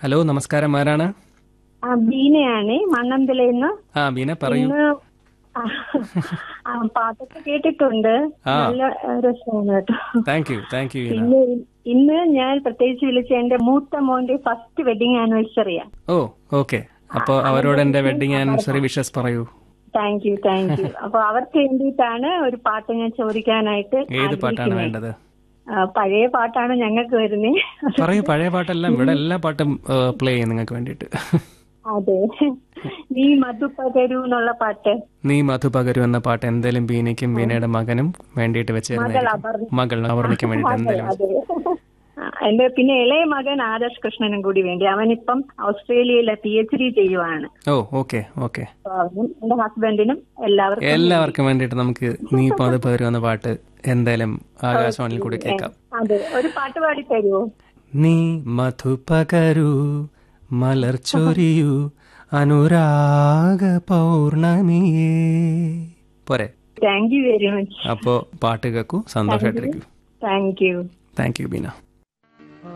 Hello നമസ്കാരം ആരാണ് ആ ബീനയാണ് മണ്ണന്തലേന്ന് ആ ബീന പറയൂ ഇന്ന് ആ, ആ, പാട്ടൊക്കെ കേട്ടിട്ടുണ്ട് ആ. നല്ല ആ, രസമാണ് കേട്ടോ thank you thank you Beena പിന്നെ ഇന്ന് ഞാൻ പ്രത്യേകിച്ച് വിളിച്ച എന്റെ മൂത്ത മോന്റെ ഫസ്റ്റ് വെഡിങ് ആനിവേഴ്സറിയാ ഓ ഓക്കെ അപ്പോ അവരോട് എന്റെ വെഡിങ് ആനിവേഴ്സറി വിഷസ് പറയൂ താങ്ക് യു താങ്ക് യു അപ്പൊ അവർക്ക് വേണ്ടിയിട്ടാണ് ഒരു പാട്ട് ഞാൻ ചോദിക്കാനായിട്ട് ഏത് പാട്ടാണ് ആഗ്രഹിക്കുന്നത്. വേണ്ടത് ആ, പഴയ പാട്ടാണ് ഞങ്ങൾക്ക് വരുന്നത് പറയൂ പഴയ പാട്ടെല്ലാം ഇവിടെ എല്ലാ പാട്ടും പ്ലേ ചെയ്യും നിങ്ങൾക്ക് വേണ്ടിയിട്ട് അതെ നീ മധു പകരൂ എന്നുള്ള പാട്ട് നീ മധു പകരു എന്ന പാട്ട് എന്തേലും ബീനയ്ക്കും ബീനയുടെ മകനും വേണ്ടിയിട്ട് വെച്ചിരുന്നായിരിക്കും മകൾ അവർണിക്കും വേണ്ടിയിട്ട് എന്തേലും അതെ ആ, എന്റെ പിന്നെ ഇളയ മകൻ ആദർശ് കൃഷ്ണനും കൂടി വേണ്ടി അവനിപ്പം ഓസ്ട്രേലിയയിലെ പി എച്ച് ഡി ചെയ്യുവാണ് ഓ ഓക്കെ ഓക്കെ അപ്പൊ അവനും എന്റെ ഹസ്ബൻഡിനും എല്ലാവർക്കും എല്ലാവർക്കും വേണ്ടിയിട്ട് നമുക്ക് നീ മധു പകരു എന്ന പാട്ട് എന്തായാലും ആകാശവാണിയിൽ കൂടി കേൾക്കാം അതെ ഒരു പാട്ട് പാടി തരുമോ നീ മധു പകരൂ മലർ ചൊരിയൂ അനുരാഗ പൗർണമിയേ പോരെ താങ്ക് യു വെരി മച്ച് അപ്പോ പാട്ട് കേൾക്കൂ സന്തോഷമായിട്ടിരിക്കൂ thank you thank you Beena